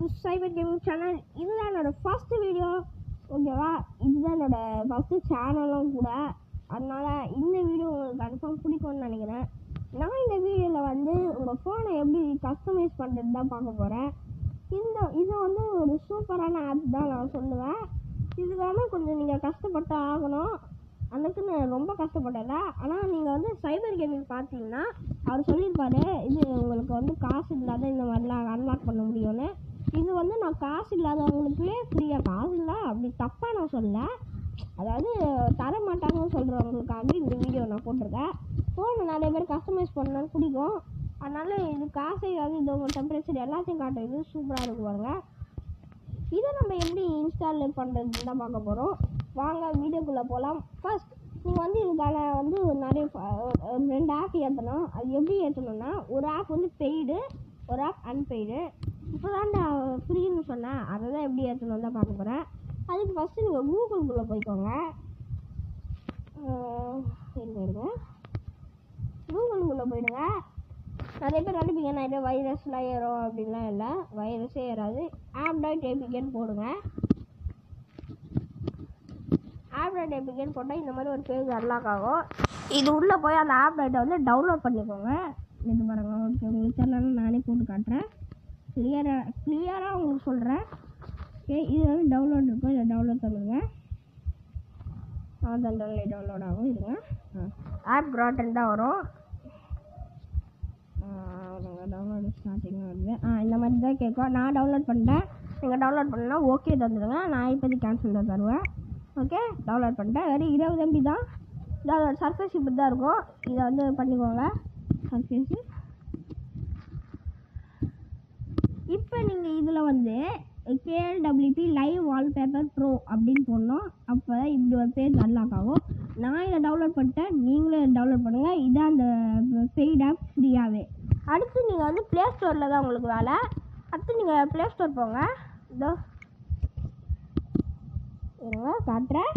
சைபர் gaming channel இதுதான் என்னோட first video ஓகேவா இதுதான் என்னோட ஃபர்ஸ்ட் சேனலும் கூட அதனால இந்த வீடியோ உங்களுக்கு கன்ஃபார்ம் பிடிக்கும்னு நினைக்கிறேன் நான் இந்த வீடியோவில் வந்து உங்கள் ஃபோனை எப்படி கஸ்டமைஸ் பண்ணுறது தான் பார்க்க போகிறேன் இந்த இது வந்து ஒரு சூப்பரான ஆப் தான் நான் சொல்லுவேன் இதுக்காக கொஞ்சம் நீங்கள் கஷ்டப்பட்டு ஆகணும் அதுக்குன்னு ரொம்ப கஷ்டப்படல ஆனால் நீங்கள் வந்து சைபர் கேமிங் பார்த்தீங்கன்னா அவர் சொல்லியிருப்பாரு இது உங்களுக்கு வந்து காசு இல்லாத இந்த மாதிரிலாம் அன்லாக் பண்ண முடியும்னு இது வந்து நான் காசு இல்லாதவங்களுக்கே ஃப்ரீயாக காசு இல்லை அப்படி தப்பாக நான் சொல்ல அதாவது தர மாட்டாங்கன்னு சொல்கிறவங்களுக்காக இந்த வீடியோ நான் போட்டிருக்கேன் ஃபோனை நிறைய பேர் கஸ்டமைஸ் பண்ணணும்னு பிடிக்கும் அதனால இது காசை அது இது உங்கள் டெம்பரேச்சர் எல்லாத்தையும் காட்டும் இது சூப்பராக இருக்கு பாருங்க இதை நம்ம எப்படி இன்ஸ்டால் பண்ணுறதுன்னு தான் பார்க்க போகிறோம் வாங்க வீடியோக்குள்ளே போகலாம் ஃபர்ஸ்ட் நீங்கள் வந்து இதுக்கான வந்து நிறைய ஃப- அஹ் ரெண்டு ஆப் ஏற்றணும் அது எப்படி ஏற்றணும்னா ஒரு ஆப் வந்து பெய்டு ஒரு ஆப் அன்பெய்டு இப்போ தான் ஃப்ரீன்னு சொன்னேன் அதை தான் எப்படி ஏற்றணும் தான் பார்க்க போகிறேன் அதுக்கு ஃபஸ்ட்டு நீங்கள் கூகுள்குள்ளே போய்க்கோங்க அஹ் இருங்க இருங்க கூகுள்குள்ளே போயிடுங்க நிறைய பேர் நினைப்பீங்க நிறைய வைரஸ்லாம் ஏறும் அப்படின்லாம் இல்லை வைரஸே ஏறாது ஆண்ட்ராய்ட் ஏபிகேன்னு போடுங்க ஆண்ட்ராய்ட் ஏபிகேன்னு போட்டால் இந்த மாதிரி ஒரு பேஜ் அன்லாக் ஆகும் இது உள்ளே போய் அந்த ஆண்ட்ராய்டை வந்து டவுன்லோட் பண்ணிக்கோங்க இது பாருங்க ஓகே உங்களுக்கு தெரியலன்னு நானே போட்டு காட்டுறேன் கிளியராக கிளியராக உங்களுக்கு சொல்கிறேன் ஓகே இது வந்து டவுன்லோட் இருக்கும் இதை டவுன்லோட் பண்ணுங்க ஆதாண்டர்ல டவுன்லோட் ஆகும் இருங்க ஆப் க்ராட்டன் தான் வரும் டவுன்லோட் ஸ்டார்டிங் வருது ஆ இந்த மாதிரி தான் கேட்கும் நான் டவுன்லோட் பண்ணிட்டேன் நீங்கள் டவுன்லோட் பண்ணால் ஓகே தந்துடுங்க நான் இப்போதைக்கு கேன்சல் தான் தருவேன் ஓகே டவுன்லோட் பண்ணிட்டேன் வெறும் இருபது எம்பி தான் இதோட சர்ஃபேஸ் இப்படி தான் இருக்கும் இதை வந்து பண்ணிக்கோங்க சர்ஃபேஸு இப்போ நீங்கள் இதில் வந்து கேஎல்டபிள்யூபி லைவ் வால்பேப்பர் ப்ரோ அப்படின்னு போடணும் அப்போ தான் இப்படி ஒரு பேஜ் அன்லாக் ஆகும் நான் இதை டவுன்லோட் பண்ணிட்டேன் நீங்களும் இதை டவுன்லோட் பண்ணுங்கள் இதான் அந்த பெய்ட் ஆப் ஃப்ரீயாகவே அடுத்து நீங்கள் வந்து ப்ளே ஸ்டோரில் தான் உங்களுக்கு வேலை அடுத்து நீங்கள் ப்ளே ஸ்டோர் போங்க இதோ இருங்க காட்டுறேன்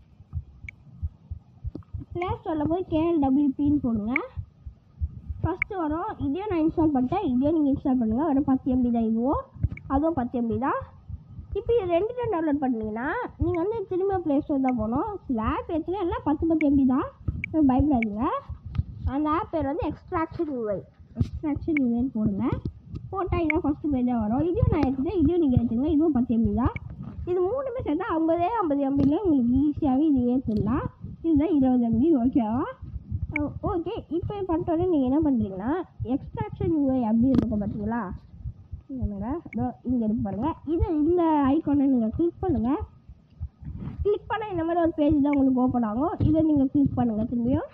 ப்ளே ஸ்டோரில் போய் கேஎல்டபிள்யூபின்னு போடுங்க ஃபஸ்ட்டு வரும் இதையும் நான் இன்ஸ்டால் பண்ணிட்டேன் இதையும் நீங்கள் இன்ஸ்டால் பண்ணுங்கள் வெறும் பத்து எம்பி தான் இதுவும் அதுவும் பத்து எம்பி தான் இப்போ இது ரெண்டுத்தையும் டவுன்லோட் பண்ணீங்கன்னா நீங்கள் வந்து திரும்ப ப்ளே ஸ்டோர் தான் போகணும் சில ஆப் ஏற்றுங்க எல்லாம் பத்து பத்து எம்பி தான் நீங்க பயப்படாதீங்க அந்த ஆப் பேர் வந்து எக்ஸ்ட்ராக்ஷன் யூஐ எக்ஸ்ட்ராக்ஷன் யூஐன்னு போடுங்க போட்டால் இதான் ஃபஸ்ட்டு பேஜாக வரும் இதையும் நான் ஏற்றுட்டேன் இதையும் நீங்கள் ஏற்றுங்க இதுவும் பத்து எம்பி தான் இது மூணுமே சேர்த்தா ஐம்பதே ஐம்பது எம்பியில் உங்களுக்கு ஈஸியாகவே இது ஏற்றிடலாம் இதுதான் இருபது எம்பி ஓகேவா ஓகே இப்போ பண்ணிட்டோன்னே நீங்கள் என்ன பண்ணுறீங்கன்னா எக்ஸ்ட்ராக்ஷன் யூஐ அப்படி இருக்கும் பார்த்தீங்களா என்னங்க இதோ இங்கே இருக்கு பாருங்க இது இந்த ஐக்கானை நீங்கள் கிளிக் பண்ணுங்கள் கிளிக் பண்ண இந்த மாதிரி ஒரு பேஜ் தான் உங்களுக்கு ஓப்பன் ஆகும் இதை நீங்கள் கிளிக் பண்ணுங்கள் திரும்பியும்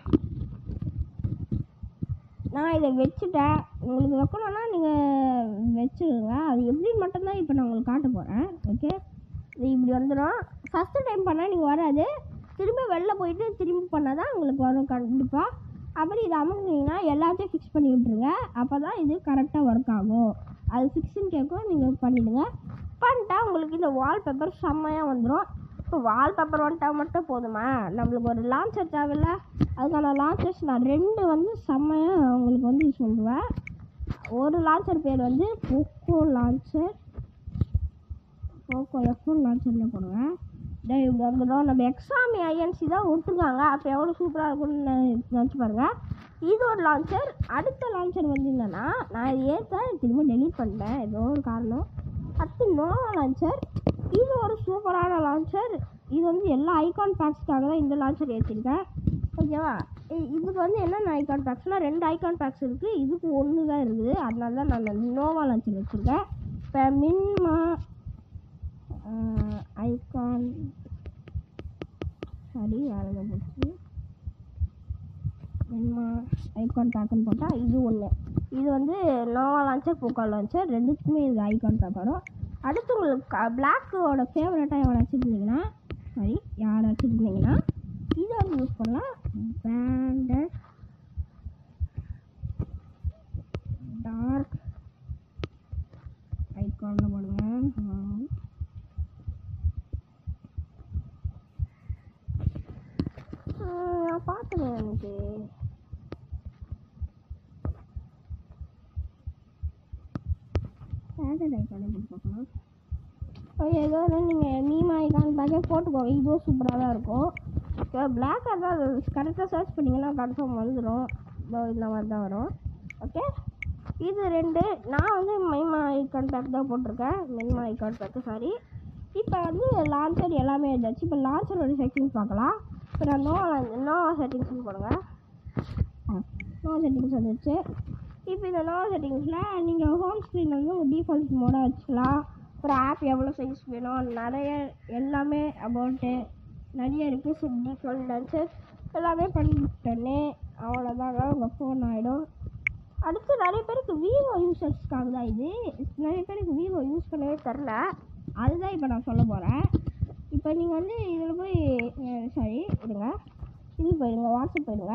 நான் இதை வச்சுட்டேன் உங்களுக்கு வைக்கணும்னா நீங்கள் வச்சுருங்க அது எப்படின்னு மட்டும்தான் இப்போ நான் உங்களுக்கு காட்ட போகிறேன் ஓகே இது இப்படி வந்துடும் ஃபஸ்ட்டு டைம் பண்ணால் நீங்கள் வராது திரும்ப வெளில போயிட்டு திரும்பி பண்ணால் தான் உங்களுக்கு வரும் கண்டிப்பாக அப்புறம் இதை அமர்ந்தீங்கன்னா எல்லாத்தையும் ஃபிக்ஸ் பண்ணி விட்ருங்க அப்போ தான் இது கரெக்டாக ஒர்க் ஆகும் அது ஃபிக்ஸ்ன்னு கேட்கும் நீங்கள் பண்ணிவிடுங்க பண்ணிட்டா உங்களுக்கு இந்த வால்பேப்பர் செம்மையாக வந்துடும் இப்போ வால்பேப்பர் வந்துட்டா மட்டும் போதுமா நம்மளுக்கு ஒரு லான்ச்சர் தேவையில்ல அதுக்கான லான்ச்சர்ஸ் நான் ரெண்டு வந்து செம்மையாக உங்களுக்கு வந்து சொல்லுவேன் ஒரு லான்ச்சர் பேர் வந்து போக்கோ லான்ச்சர் போக்கோ எஃப்ஒன் லான்ச்சரில் போடுவேன் டேய் இப்படி வந்துடும் நம்ம எக்ஸாமி ஐஎன்சி தான் விட்டுருக்காங்க அப்போ எவ்வளோ சூப்பராக இருக்கும்னு நினச்சி பாருங்க இது ஒரு லான்ச்சர் அடுத்த லான்ச்சர் வந்து என்னன்னா நான் இது ஏற்ற திரும்ப டெலீட் பண்ணிட்டேன் ஏதோ ஒரு காரணம் அடுத்து நோவா லான்ச்சர் இது ஒரு சூப்பரான லான்ச்சர் இது வந்து எல்லா ஐகான் பேக்ஸ்க்காக தான் இந்த லான்ச்சர் ஏற்றிருக்கேன் ஓகேவா இ- இதுக்கு வந்து என்னென்ன ஐகான் பேக்ஸ்னால் ரெண்டு ஐகான் பேக்ஸ் இருக்குது இதுக்கு ஒன்று தான் இருக்குது அதனால தான் நான் அந்த நோவா லான்ச்சர் வச்சுருக்கேன் இப்போ மின்மா ஐகான் சாரி வேறு எதை போச்சு மின்மா ஐகான் பேக்குன்னு போட்டால் இது ஒன்று இது வந்து நோவா லான்ச்சர் பூக்கா லான்ச்சர் ரெண்டுத்துக்குமே இது ஐகான் பேக் வரும் அடுத்து உங்களுக்கு பிளாக்கோட ஃபேவரட்டாக எவ்வளோ வச்சுருந்தீங்கன்னா சாரி யார் வச்சுருந்தீங்கன்னா இதை வந்து யூஸ் பண்ணலாம் பேண்டட் டார்க் ஐகானில் போடுங்க ஆ. ஆ, நான் பார்த்தேன் எனக்கு பேண்டட் ஆண்ட்ராய்டு ஐக்கானே போட்டு பார்க்கலாம் ஓகே ஏதோ வந்து நீங்கள் மீமா ஐக்கான் பார்க்க போட்டுக்கோங்க இதுவும் சூப்பராக தான் இருக்கும் ஓகே பிளாக் தான் அது கரெக்டாக சர்ச் பண்ணிங்கன்னா கன்ஃபார்ம் வந்துடும் இதோ இந்த மாதிரி தான் வரும் ஓகே இது ரெண்டு நான் வந்து மைமா ஐக்கான் பேக் தான் போட்டிருக்கேன் மென்மா ஐக்கான் பேக்கு சாரி இப்போ வந்து லான்ச்சர் எல்லாமே இருந்தாச்சு இப்போ லான்ச்சரோட செட்டிங்ஸ் பார்க்கலாம் இப்போ நான் நோ நோ செட்டிங்ஸ்னு போடுங்க நோ செட்டிங்ஸ் வந்துச்சு இப்போ இந்த நோ செட்டிங்ஸில் நீங்கள் ஹோம் ஸ்க்ரீன் வந்து உங்கள் டிஃபால்ட் மோடாக வச்சுக்கலாம் ஒரு ஆப் எவ்வளோ சைஸ் வேணும் நிறைய எல்லாமே அபவுட்டு நிறைய இருக்குது டிஃபால்ட் டான்சர் எல்லாமே பண்ணிட்டேனே அவ்வளோதாங்க உங்கள் ஃபோன் ஆகிடும் அடுத்து நிறைய பேருக்கு விவோ யூசர்ஸ்க்காக தான் இது நிறைய பேருக்கு விவோ யூஸ் பண்ணவே தெரில அதுதான் இப்போ நான் சொல்ல போகிறேன் இப்போ நீங்கள் வந்து இதில் போய் சாரி இருங்க இது போயிடுங்க வாட்ஸ்அப் போயிடுங்க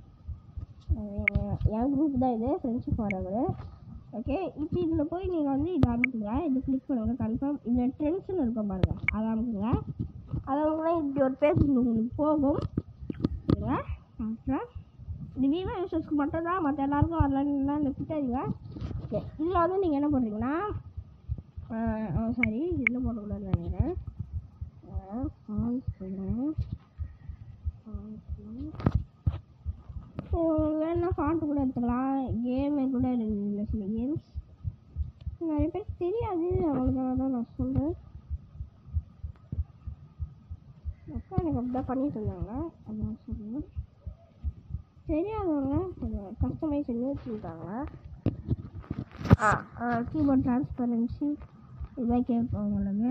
அஹ் என் குரூப் தான் இது ஃப்ரெண்ட்ஷிப் வரவர் ஓகே இப்போ இதில் போய் நீங்கள் வந்து இதை அமுக்குங்க இது கிளிக் பண்ணுங்க கன்ஃபார்ம் இதில் ட்ரெண்ட்ஸ்னு இருக்கும் பாருங்க அதை அமுக்குங்க அதை அமுக்குனா இப்படி ஒரு பேஜ் உங்களுக்கு போகும் இருங்க அப்புறம் இது விவோ யூசர்ஸ்க்கு மட்டும் தான் மற்ற எல்லாருக்கும் வரலான்னு திட்டாதீங்க ஓகே இதில் வந்து நீங்கள் என்ன பண்ணுறீங்கன்னா சாரி இதில் போடக்கூடாதுன்னு நினைக்கிறேன் ஃபால்ஸ் போடுங்க வேணா ஃபாண்ட்டு கூட எடுத்துக்கலாம் கேமு கூட இருக்குது சில கேம்ஸ் நிறைய பேருக்கு தெரியாது அவங்களுக்காக தான் நான் சொல்கிறேன் அக்கா எனக்கு அப்படி தான் பண்ணிட்டு இருந்தாங்க அதான் சொல்லுங்கள் தெரியாதவங்க கொஞ்சம் கஸ்டமைஸ் பண்ணி வச்சுருக்காங்க ஆ கீபோர்ட் டிரான்ஸ்பரன்சி இதுதான் கேட்போம் உங்களுக்கு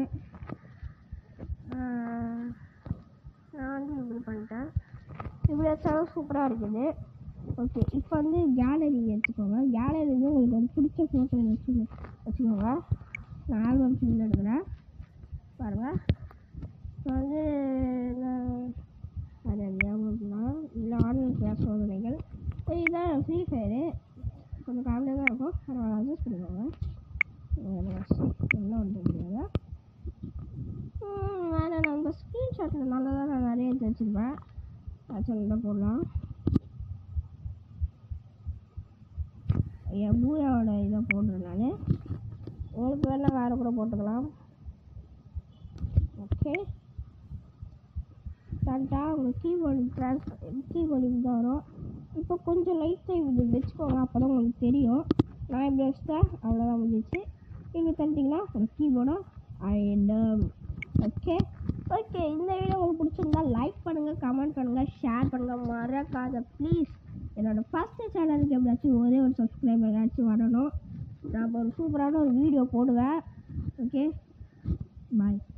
நான் வந்து இப்படி பண்ணிட்டேன் இப்படி வச்சாலும் சூப்பராக இருக்குது ஓகே இப்போ வந்து கேலரி எடுத்துக்கோங்க கேலரி வந்து உங்களுக்கு வந்து பிடிச்ச ஃபோட்டோ வச்சு வச்சுக்கோங்க நான் ஆல்பம் ஃபீல் எடுக்கிறேன் பாருங்கள் இப்போ வந்து நான் அது ஞாபகம்லாம் இல்லை ஆன்லைன் கிளாஸ் சோதனைகள் இப்போ இதுதான் ஃப்ரீ ஃபயரு கொஞ்சம் காமெடியாக தான் இருக்கும் பரவாயில்ல அட்ஜஸ்ட் பண்ணிக்கோங்க என்ன ஒன்று முடியாது வேறு நம்ம ஸ்க்ரீன்ஷாட்டில் நல்லதாக நான் நிறைய எடுத்து வச்சுருப்பேன் ஆக்சுவலாக தான் போடலாம் என் பூயாவோட இதை போடுறேன் நான் உங்களுக்கு வேணால் வேறு கூட போட்டுக்கலாம் ஓகே கரெக்டாக உங்கள் கீபோர்டு ட்ரான்ஸ் கீபோர்டு இது தான் வரும் இப்போ கொஞ்சம் லைட்டாக இது வச்சுக்கோங்க அப்போ தான் உங்களுக்கு தெரியும் நான் இப்படி வச்சுட்டேன் அவ்வளோதான் முடிஞ்சிச்சு இப்படி தந்துட்டிங்கன்னா ஒரு கீபோர்டும் ஆயிடும் ஓகே ஓகே இந்த வீடியோ உங்களுக்கு பிடிச்சிருந்தா லைக் பண்ணுங்கள் கமெண்ட் பண்ணுங்கள் ஷேர் பண்ணுங்கள் மறக்காத ப்ளீஸ் என்னோட ஃபஸ்ட்டு சேனலுக்கு எப்படியாச்சும் ஒரே ஒரு சப்ஸ்கிரைபர் ஏதாச்சும் வரணும் நான் இப்போ ஒரு சூப்பரான ஒரு வீடியோ போடுவேன் ஓகே பாய்